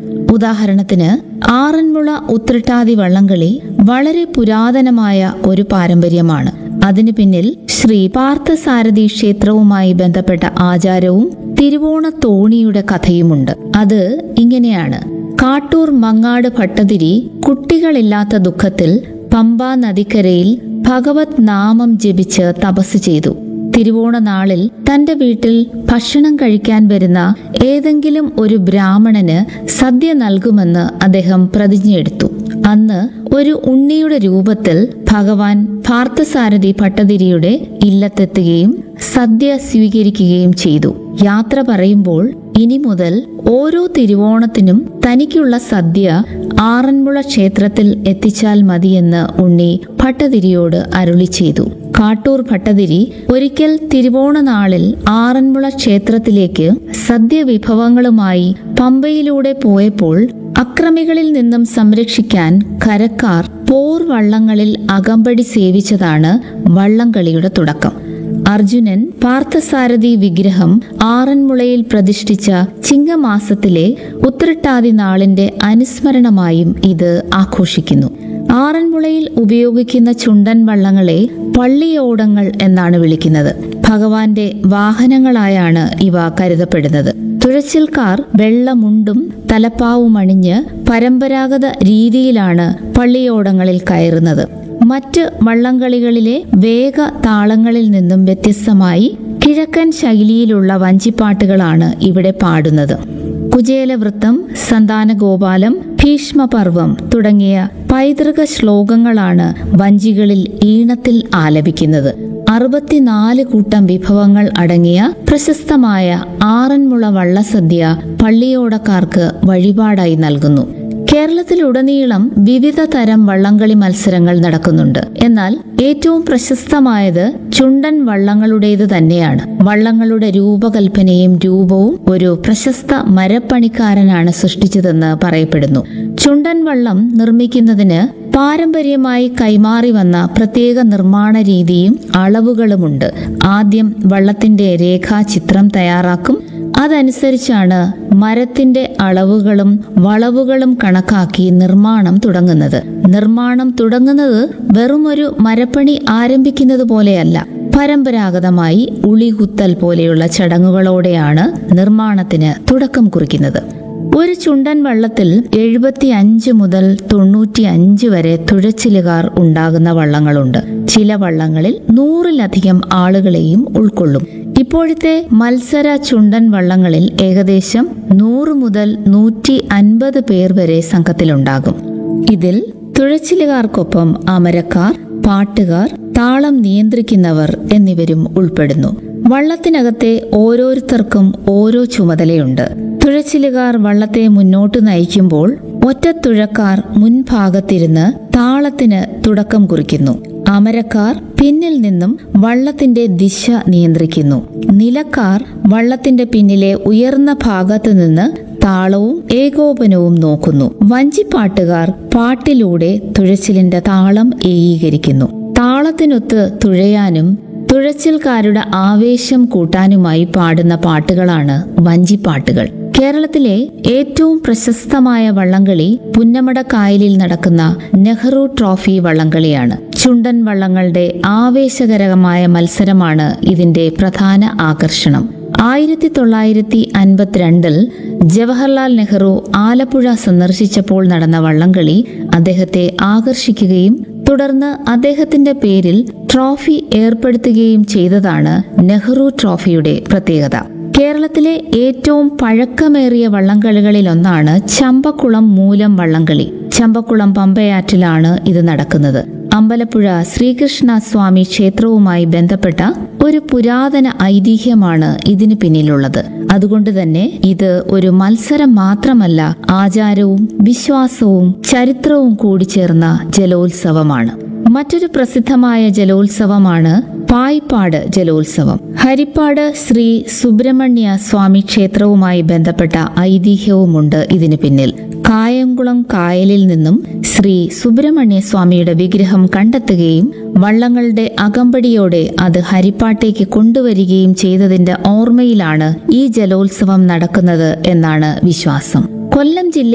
ഉദാഹരണത്തിന് ആറന്മുള ഉത്രട്ടാതി വള്ളംകളി വളരെ പുരാതനമായ ഒരു പാരമ്പര്യമാണ് അതിനു പിന്നിൽ ശ്രീ പാർത്ഥസാരഥി ക്ഷേത്രവുമായി ബന്ധപ്പെട്ട ആചാരവും തിരുവോണ തോണിയുടെ കഥയുമുണ്ട് അത് ഇങ്ങനെയാണ് കാട്ടൂർ മങ്ങാട് ഭട്ടതിരി കുട്ടികളില്ലാത്ത ദുഃഖത്തിൽ പമ്പാ നദിക്കരയിൽ ഭഗവത് നാമം ജപിച്ച് തപസ് ചെയ്തു തിരുവോണ നാളിൽ തന്റെ വീട്ടിൽ ഭക്ഷണം കഴിക്കാൻ വരുന്ന ഏതെങ്കിലും ഒരു ബ്രാഹ്മണന് സദ്യ നൽകുമെന്ന് അദ്ദേഹം പ്രതിജ്ഞയെടുത്തു അന്ന് ഒരു ഉണ്ണിയുടെ രൂപത്തിൽ ഭഗവാൻ പാർത്ഥസാരഥി ഭട്ടതിരിയുടെ ഇല്ലത്തെത്തുകയും സദ്യ സ്വീകരിക്കുകയും ചെയ്തു യാത്ര പറയുമ്പോൾ ഇനി മുതൽ ഓരോ തിരുവോണത്തിനും തനിക്കുള്ള സദ്യ ആറന്മുള ക്ഷേത്രത്തിൽ എത്തിച്ചാൽ മതിയെന്ന് ഉണ്ണി ഭട്ടതിരിയോട് അരുളി ചെയ്തു കാട്ടൂർ ഭട്ടതിരി ഒരിക്കൽ തിരുവോണ നാളിൽ ആറന്മുള ക്ഷേത്രത്തിലേക്ക് സദ്യ വിഭവങ്ങളുമായി പമ്പയിലൂടെ പോയപ്പോൾ അക്രമികളിൽ നിന്നും സംരക്ഷിക്കാൻ കരക്കാർ പോർ വള്ളങ്ങളിൽ അകമ്പടി സേവിച്ചതാണ് വള്ളംകളിയുടെ തുടക്കം അർജുനൻ പാർത്ഥസാരഥി വിഗ്രഹം ആറന്മുളയിൽ പ്രതിഷ്ഠിച്ച ചിങ്ങമാസത്തിലെ ഉത്രട്ടാതി നാളിന്റെ അനുസ്മരണമായും ഇത് ആഘോഷിക്കുന്നു ആറന്മുളയിൽ ഉപയോഗിക്കുന്ന ചുണ്ടൻ വള്ളങ്ങളെ പള്ളിയോടങ്ങൾ എന്നാണ് വിളിക്കുന്നത് ഭഗവാന്റെ വാഹനങ്ങളായാണ് ഇവ കരുതപ്പെടുന്നത് തുഴച്ചിൽക്കാർ വെള്ളമുണ്ടും തലപ്പാവും അണിഞ്ഞ് പരമ്പരാഗത രീതിയിലാണ് പള്ളിയോടങ്ങളിൽ കയറുന്നത് മറ്റ് വള്ളംകളികളിലെ വേഗ താളങ്ങളിൽ നിന്നും വ്യത്യസ്തമായി കിഴക്കൻ ശൈലിയിലുള്ള വഞ്ചിപ്പാട്ടുകളാണ് ഇവിടെ പാടുന്നത് കുചേലവൃത്തം സന്താനഗോപാലം ഭീഷ്മപർവം തുടങ്ങിയ പൈതൃക ശ്ലോകങ്ങളാണ് വഞ്ചികളിൽ ഈണത്തിൽ ആലപിക്കുന്നത് അറുപത്തിനാല് കൂട്ടം വിഭവങ്ങൾ അടങ്ങിയ പ്രശസ്തമായ ആറന്മുള വള്ളസദ്യ പള്ളിയോടക്കാർക്ക് വഴിപാടായി നൽകുന്നു കേരളത്തിലുടനീളം വിവിധ തരം വള്ളംകളി മത്സരങ്ങൾ നടക്കുന്നുണ്ട് എന്നാൽ ഏറ്റവും പ്രശസ്തമായത് ചുണ്ടൻ വള്ളങ്ങളുടേത് തന്നെയാണ് വള്ളങ്ങളുടെ രൂപകൽപ്പനയും രൂപവും ഒരു പ്രശസ്ത മരപ്പണിക്കാരനാണ് സൃഷ്ടിച്ചതെന്ന് പറയപ്പെടുന്നു ചുണ്ടൻ വള്ളം നിർമ്മിക്കുന്നതിന് പാരമ്പര്യമായി കൈമാറി വന്ന പ്രത്യേക നിർമ്മാണ രീതിയും അളവുകളുമുണ്ട് ആദ്യം വള്ളത്തിന്റെ രേഖാചിത്രം തയ്യാറാക്കും അതനുസരിച്ചാണ് മരത്തിന്റെ അളവുകളും വളവുകളും കണക്കാക്കി നിർമ്മാണം തുടങ്ങുന്നത് നിർമ്മാണം തുടങ്ങുന്നത് വെറുമൊരു മരപ്പണി ആരംഭിക്കുന്നത് പോലെയല്ല പരമ്പരാഗതമായി ഉളികുത്തൽ പോലെയുള്ള ചടങ്ങുകളോടെയാണ് നിർമ്മാണത്തിന് തുടക്കം കുറിക്കുന്നത് ഒരു ചുണ്ടൻ വള്ളത്തിൽ എഴുപത്തി അഞ്ച് മുതൽ തൊണ്ണൂറ്റി അഞ്ച് വരെ തുഴച്ചിലുകാർ ഉണ്ടാകുന്ന വള്ളങ്ങളുണ്ട് ചില വള്ളങ്ങളിൽ നൂറിലധികം ആളുകളെയും ഉൾക്കൊള്ളും ഇപ്പോഴത്തെ മത്സര ചുണ്ടൻ വള്ളങ്ങളിൽ ഏകദേശം നൂറ് മുതൽ നൂറ്റി അൻപത് പേർ വരെ സംഘത്തിലുണ്ടാകും ഇതിൽ തുഴച്ചിലുകാർക്കൊപ്പം അമരക്കാർ പാട്ടുകാർ താളം നിയന്ത്രിക്കുന്നവർ എന്നിവരും ഉൾപ്പെടുന്നു വള്ളത്തിനകത്തെ ഓരോരുത്തർക്കും ഓരോ ചുമതലയുണ്ട് തുഴച്ചിലുകാർ വള്ളത്തെ മുന്നോട്ട് നയിക്കുമ്പോൾ ഒറ്റത്തുഴക്കാർ മുൻഭാഗത്തിരുന്ന് താളത്തിന് തുടക്കം കുറിക്കുന്നു അമരക്കാർ പിന്നിൽ നിന്നും വള്ളത്തിന്റെ ദിശ നിയന്ത്രിക്കുന്നു നിലക്കാർ വള്ളത്തിന്റെ പിന്നിലെ ഉയർന്ന ഭാഗത്ത് നിന്ന് താളവും ഏകോപനവും നോക്കുന്നു വഞ്ചിപ്പാട്ടുകാർ പാട്ടിലൂടെ തുഴച്ചിലിന്റെ താളം ഏകീകരിക്കുന്നു താളത്തിനൊത്ത് തുഴയാനും തുഴച്ചിൽക്കാരുടെ ആവേശം കൂട്ടാനുമായി പാടുന്ന പാട്ടുകളാണ് വഞ്ചിപ്പാട്ടുകൾ കേരളത്തിലെ ഏറ്റവും പ്രശസ്തമായ വള്ളംകളി പുന്നമട കായലിൽ നടക്കുന്ന നെഹ്റു ട്രോഫി വള്ളംകളിയാണ് ചുണ്ടൻ വള്ളങ്ങളുടെ ആവേശകരമായ മത്സരമാണ് ഇതിന്റെ പ്രധാന ആകർഷണം ആയിരത്തി തൊള്ളായിരത്തി അൻപത്തിരണ്ടിൽ ജവഹർലാൽ നെഹ്റു ആലപ്പുഴ സന്ദർശിച്ചപ്പോൾ നടന്ന വള്ളംകളി അദ്ദേഹത്തെ ആകർഷിക്കുകയും തുടർന്ന് അദ്ദേഹത്തിന്റെ പേരിൽ ട്രോഫി ഏർപ്പെടുത്തുകയും ചെയ്തതാണ് നെഹ്റു ട്രോഫിയുടെ പ്രത്യേകത കേരളത്തിലെ ഏറ്റവും പഴക്കമേറിയ വള്ളംകളികളിലൊന്നാണ് ചമ്പക്കുളം മൂലം വള്ളംകളി ചമ്പക്കുളം പമ്പയാറ്റിലാണ് ഇത് നടക്കുന്നത് അമ്പലപ്പുഴ ശ്രീകൃഷ്ണ സ്വാമി ക്ഷേത്രവുമായി ബന്ധപ്പെട്ട ഒരു പുരാതന ഐതിഹ്യമാണ് ഇതിന് പിന്നിലുള്ളത് അതുകൊണ്ട് തന്നെ ഇത് ഒരു മത്സരം മാത്രമല്ല ആചാരവും വിശ്വാസവും ചരിത്രവും കൂടിച്ചേർന്ന ജലോത്സവമാണ് മറ്റൊരു പ്രസിദ്ധമായ ജലോത്സവമാണ് പായിപ്പാട് ജലോത്സവം ഹരിപ്പാട് ശ്രീ സുബ്രഹ്മണ്യ സ്വാമി ക്ഷേത്രവുമായി ബന്ധപ്പെട്ട ഐതിഹ്യവുമുണ്ട് ഇതിന് പിന്നിൽ കായംകുളം കായലിൽ നിന്നും ശ്രീ സുബ്രഹ്മണ്യ സ്വാമിയുടെ വിഗ്രഹം കണ്ടെത്തുകയും വള്ളങ്ങളുടെ അകമ്പടിയോടെ അത് ഹരിപ്പാട്ടേക്ക് കൊണ്ടുവരികയും ചെയ്തതിന്റെ ഓർമ്മയിലാണ് ഈ ജലോത്സവം നടക്കുന്നത് എന്നാണ് വിശ്വാസം കൊല്ലം ജില്ലയിൽ